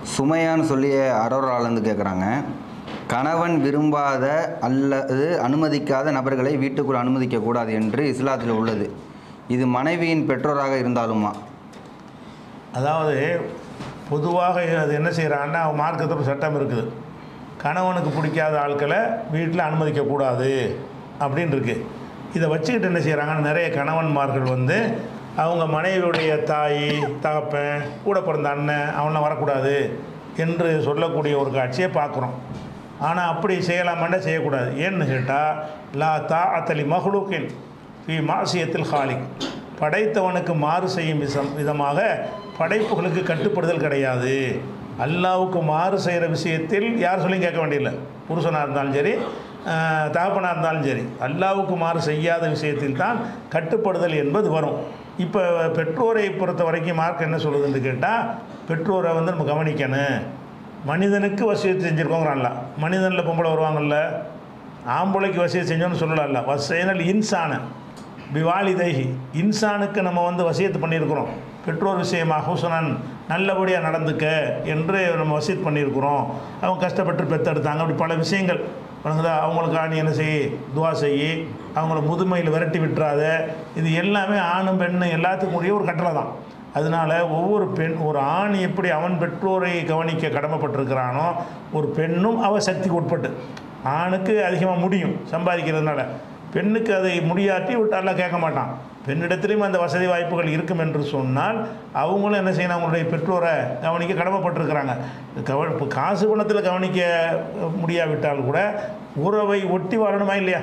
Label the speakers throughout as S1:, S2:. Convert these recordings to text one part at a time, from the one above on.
S1: சுமையான்னு சொல்லி அரோராலேருந்து கேட்குறாங்க கணவன் விரும்பாத அல்லது அனுமதிக்காத நபர்களை வீட்டுக்குள் அனுமதிக்கக்கூடாது என்று இஸ்லாத்தில் உள்ளது இது மனைவியின் பெற்றோராக இருந்தாலுமா
S2: அதாவது பொதுவாக அது என்ன செய்கிறாங்கன்னா மார்க்கத்தில் சட்டம் இருக்குது கணவனுக்கு பிடிக்காத ஆட்களை வீட்டில் அனுமதிக்கக்கூடாது அப்படின்னு இருக்கு இதை வச்சுக்கிட்டு என்ன செய்கிறாங்கன்னா நிறைய கணவன்மார்கள் வந்து அவங்க மனைவியுடைய தாய் தகப்பன் கூட பிறந்த அண்ணன் அவன்லாம் வரக்கூடாது என்று சொல்லக்கூடிய ஒரு காட்சியை பார்க்குறோம் ஆனால் அப்படி செய்யலாமாண்டா செய்யக்கூடாது ஏன்னு கேட்டால் லா தா அத்தலி மஹ்லூக்கின் ஃபி மாசியத்தில் ஹாலிக் படைத்தவனுக்கு மாறு செய்யும் விசம் விதமாக படைப்புகளுக்கு கட்டுப்படுதல் கிடையாது அல்லாவுக்கு மாறு செய்கிற விஷயத்தில் யார் சொல்லியும் கேட்க வேண்டியதில்லை புருஷனாக இருந்தாலும் சரி ஆஹ், தகப்பனாக இருந்தாலும் சரி அல்லாவுக்கு மாறு செய்யாத விஷயத்தில் தான் கட்டுப்படுதல் என்பது வரும் இப்போ பெற்றோரை பொறுத்த வரைக்கும் மார்க் என்ன சொல்லுதுன்னு கேட்டால் பெற்றோரை வந்து நம்ம கவனிக்கணும் மனிதனுக்கு வசியத்தை செஞ்சுருக்கோங்கிறான்ல மனிதனில் பொம்பளை வருவாங்கல்ல ஆம்பளைக்கு வசியத்தை செஞ்சோன்னு சொல்லலாம்ல வசைனல் இன்சான பிவாலிதைஹி இன்சானுக்கு நம்ம வந்து வசியத்து பண்ணியிருக்கிறோம் பெற்றோர் விஷயமாக ஹுசனன் நல்லபடியாக நடந்துக்க என்று நம்ம வசியத் பண்ணியிருக்கிறோம் அவங்க கஷ்டப்பட்டு பெத்தெடுத்தாங்க அப்படி பல விஷயங்கள் வணங்குதா அவங்களுக்கு நீ என்ன செய் துவா செய் அவங்கள முதுமையில் விரட்டி விட்டுறாத இது எல்லாமே ஆணும் பெண்ணும் எல்லாத்துக்கும் உரிய ஒரு கட்டளை தான் அதனால ஒவ்வொரு பெண் ஒரு ஆண் எப்படி அவன் பெற்றோரை கவனிக்க கடமைப்பட்டிருக்கிறானோ ஒரு பெண்ணும் அவ சக்திக்கு உட்பட்டு ஆணுக்கு அதிகமாக முடியும் சம்பாதிக்கிறதுனால பெண்ணுக்கு அதை முடியாட்டி விட்டாலாம் கேட்க மாட்டான் பெண்ணிடத்திலையும் அந்த வசதி வாய்ப்புகள் இருக்கும் என்று சொன்னால் அவங்களும் என்ன செய்யணும் அவங்களுடைய பெற்றோரை கவனிக்க கடமைப்பட்டிருக்கிறாங்க கவ இப்போ காசு பணத்தில் கவனிக்க முடியாவிட்டால் கூட உறவை ஒட்டி வாழணுமா இல்லையா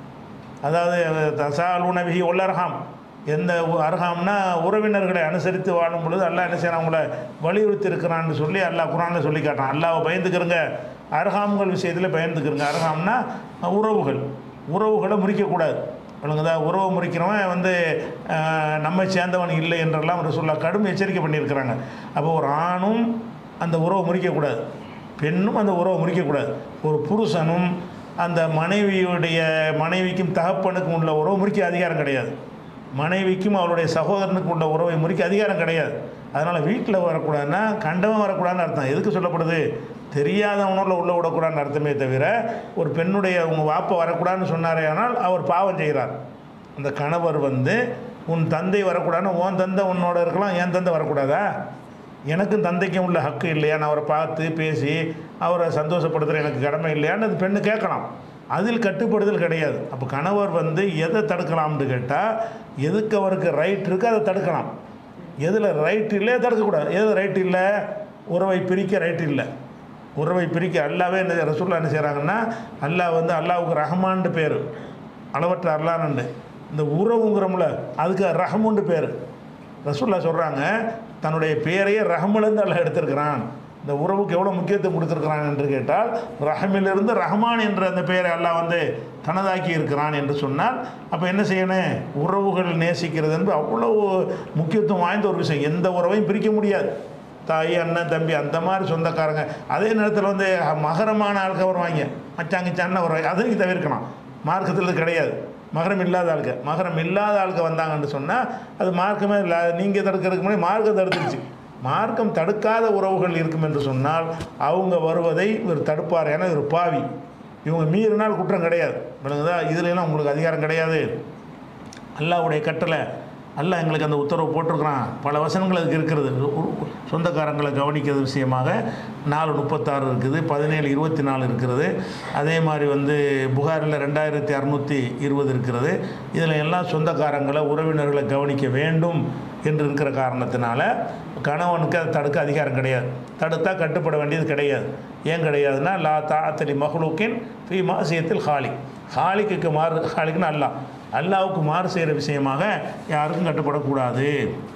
S2: அதாவது தசால் உணவி ஒல்லரகாம் எந்த உ- அர்ஹாம்னா உறவினர்களை அனுசரித்து வாழும் பொழுது அல்லாஹ் என்ன செய்யறான் அவங்கள வலியுறுத்தி இருக்கிறான்னு சொல்லி அல்லாஹ் குரானில் சொல்லி காட்டான் அல்லாஹ்வை பயந்துக்கிறங்க அர்ஹாம்கள் விஷயத்தில் பயந்துக்கிறங்க அர்ஹாம்னா உறவுகள் உறவுகளை முறிக்கக்கூடாது ஒழுங்குதா உறவு முறிக்கிறவன் வந்து ஆஹ், நம்மை சேர்ந்தவன் இல்லை என்றெல்லாம் ரசூல்லா கடும் எச்சரிக்கை பண்ணியிருக்கிறாங்க அப்போ ஒரு ஆணும் அந்த உறவை முறிக்கக்கூடாது பெண்ணும் அந்த உறவை முறிக்கக்கூடாது ஒரு புருஷனும் அந்த மனைவியுடைய மனைவிக்கும் தகப்பனுக்கும் உள்ள உறவு முறிக்க அதிகாரம் கிடையாது மனைவிக்கும் அவருடைய சகோதரனுக்கு உள்ள உறவை முறிக்க அதிகாரம் கிடையாது அதனால் வீட்டில் வரக்கூடாதுன்னா கண்டவன் வரக்கூடாதுன்னு அர்த்தம் எதுக்கு சொல்லப்படுது தெரியாதவனோட உள்ள விடக்கூடாதுன்னு அர்த்தமே தவிர ஒரு பெண்ணுடைய உங்க வாப்பை வரக்கூடாதுன்னு சொன்னாரே ஆனால் அவர் பாவம் செய்கிறார் அந்த கணவர் வந்து உன் தந்தை வரக்கூடாதுன்னு உன் தந்தை உன்னோட இருக்கலாம் என் தந்தை வரக்கூடாதா எனக்கும் தந்தைக்கும் உள்ள ஹக்கு இல்லையா நான் அவரை பார்த்து பேசி அவரை சந்தோஷப்படுத்துகிற எனக்கு கடமை இல்லையான்னு அந்த பெண்ணு கேட்கலாம் அதில் கட்டுப்படுதல் கிடையாது அப்போ கணவர் வந்து எதை தடுக்கலாம்னு கேட்டால் எதுக்கு அவருக்கு ரைட் இருக்குது அதை தடுக்கலாம் எதில் ரைட் இல்லையே தடுக்கக்கூடாது எது ரைட் இல்லை உறவை பிரிக்க ரைட் இல்லை உறவை பிரிக்க அல்லாவே என்ன ரசூல்லா என்ன செய்கிறாங்கன்னா அல்லாஹ் வந்து அல்லாவுக்கு ரஹ்மான்ட்டு பேர் அளவற்ற அல்லான்னு இந்த உறவுங்கிறோம்ல அதுக்கு ரஹமுண்டு பேர் ரசூல்லா சொல்கிறாங்க தன்னுடைய பேரையே ரஹமிலிருந்து அல்லாஹ் எடுத்திருக்கிறான் இந்த உறவுக்கு எவ்வளோ முக்கியத்துவம் கொடுத்துருக்கிறான் என்று கேட்டால் ரஹமிலிருந்து ரஹ்மான் என்ற அந்த பெயரை அல்லாஹ் வந்து தனதாக்கி இருக்கிறான் என்று சொன்னால் அப்போ என்ன செய்யணும் உறவுகள் நேசிக்கிறது என்பது அவ்வளோ முக்கியத்துவம் வாய்ந்த ஒரு விஷயம் எந்த உறவையும் பிரிக்க முடியாது தாய் அண்ணன் தம்பி அந்த மாதிரி சொந்தக்காரங்க அதே நேரத்தில் வந்து மகரமான ஆளுக்க வருவாங்க மச்சாங்கிச்சான்னு வருவாங்க அதையும் தவிர்க்கணும் மார்க்கத்தில் இது கிடையாது மகரம் இல்லாத ஆளுக்க மகரம் இல்லாத ஆளுக்க வந்தாங்கன்னு சொன்னால் அது மார்க்கமே இல்லை நீங்கள் தடுக்கிறதுக்கு முன்னாடி மார்க்கம் தடுத்துருச்சு மார்க்கம் தடுக்காத உறவுகள் இருக்கும் என்று சொன்னால் அவங்க வருவதை இவர் தடுப்பார் ஏன்னா இவர் பாவி இவங்க மீறினால் குற்றம் கிடையாது விளங்குதா இதுல எல்லாம் உங்களுக்கு அதிகாரம் கிடையாது அல்லாஹ்வுடைய கட்டளை அல்லாஹ் எங்களுக்கு அந்த உத்தரவு போட்டிருக்கிறான் பல வசனங்கள் அதுக்கு இருக்கிறது உ- உ- சொந்தக்காரங்களை கவனிக்கிறது விஷயமாக நாலு முப்பத்தாறு இருக்குது பதினேழு இருபத்தி நாலு இருக்கிறது அதே மாதிரி வந்து புகாரில் ரெண்டாயிரத்தி அறநூற்றி இருபது இருக்கிறது இதில் எல்லாம் சொந்தக்காரங்களை உறவினர்களை கவனிக்க வேண்டும் என்று இருக்கிற காரணத்தினால கணவனுக்கு அதை தடுக்க அதிகாரம் கிடையாது தடுத்தா கட்டுப்பட வேண்டியது கிடையாது ஏன் கிடையாதுன்னா லா தாத்தலி மஹ்லூக்கின் ஃபி மாசியத்தில் ஹாலிக் ஹாலிக்கு மாறு ஹாலிக்னு அல்லாஹ் அல்லாவுக்கு மாறு செய்கிற விஷயமாக யாருக்கும் கட்டுப்படக்கூடாது